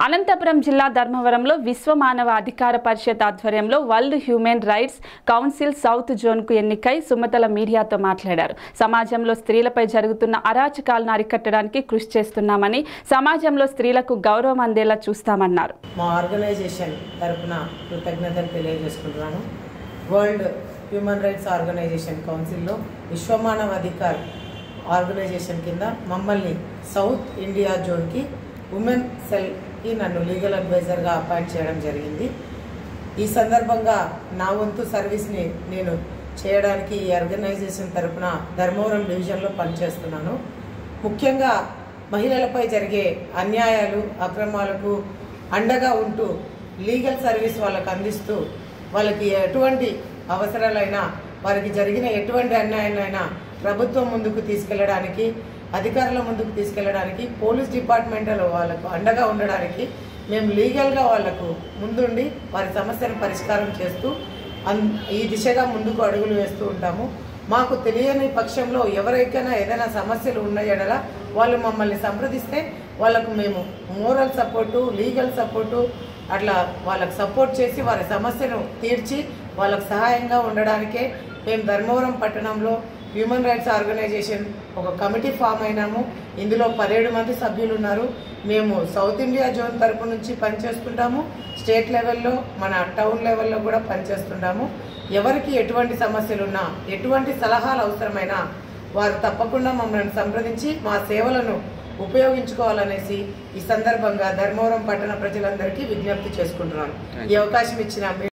అనంతపురం జిల్లా ధర్మవరంలో విశ్వ మానవ అధికార పరిషత్ ఆధ్వర్యంలో world human rights council south జోన్కు ఎన్నికై సుమతల మీడియాతో మాట్లాడారు సమాజంలో స్త్రీలపై జరుగుతున్న అరాచకాలను అరికట్టడానికి కృషి చేస్తున్నామని సమాజంలో స్త్రీలకు గౌరవం అందేలా చూస్తామన్నారు మా ఆర్గనైజేషన్ తరపున కృతజ్ఞతలు తెలియజేసుకుంటున్నాను వరల్డ్ హ్యూమన్ రైట్స్ ఆర్గనైజేషన్ కౌన్సిల్లో విశ్వమానవ అధికార్ ఆర్గనైజేషన్ కింద మమ్మల్ని సౌత్ ఇండియా జోన్కి ఉమెన్ సెల్కి నన్ను లీగల్ అడ్వైజర్గా అపాయింట్ చేయడం జరిగింది ఈ సందర్భంగా నా వంతు సర్వీస్ని నేను చేయడానికి ఈ ఆర్గనైజేషన్ తరపున ధర్మవరం డివిజన్లో పనిచేస్తున్నాను ముఖ్యంగా మహిళలపై జరిగే అన్యాయాలు అక్రమాలకు అండగా ఉంటూ లీగల్ సర్వీస్ వాళ్ళకు అందిస్తూ వాళ్ళకి ఎటువంటి అవసరాలైనా వారికి జరిగిన ఎటువంటి అన్యాయాలైనా ప్రభుత్వం ముందుకు తీసుకెళ్ళడానికి అధికారుల ముందుకు తీసుకెళ్ళడానికి పోలీస్ డిపార్ట్మెంట్లో వాళ్ళకు అండగా ఉండడానికి మేము లీగల్గా వాళ్లకు ముందుండి వారి సమస్యను పరిష్కారం చేస్తూ అన్ ఈ దిశగా ముందుకు అడుగులు వేస్తూ ఉంటాము మాకు తెలియని పక్షంలో ఎవరికైనా ఏదైనా సమస్యలు ఉన్న ఎడల వాళ్ళు మమ్మల్ని సంప్రదిస్తే వాళ్ళకు మేము మోరల్ సపోర్టు లీగల్ సపోర్టు అట్లా వాళ్ళకు సపోర్ట్ చేసి వారి సమస్యను తీర్చి వాళ్ళకు సహాయంగా ఉండడానికే మేము ధర్మవరం పట్టణంలో హ్యూమన్ రైట్స్ ఆర్గనైజేషన్ ఒక కమిటీ ఫామ్ అయినాము ఇందులో పదిహేడు మంది సభ్యులు ఉన్నారు మేము సౌత్ ఇండియా జోన్ తరపు నుంచి పనిచేస్తుంటాము స్టేట్ లెవెల్లో మన టౌన్ లెవెల్లో కూడా పనిచేస్తుంటాము ఎవరికి ఎటువంటి సమస్యలు ఉన్నా ఎటువంటి సలహాలు అవసరమైనా వారు తప్పకుండా మమ్మల్ని సంప్రదించి మా సేవలను ఉపయోగించుకోవాలనేసి ఈ సందర్భంగా ధర్మవరం పట్టణ ప్రజలందరికీ విజ్ఞప్తి చేసుకుంటున్నాను ఈ అవకాశం ఇచ్చిన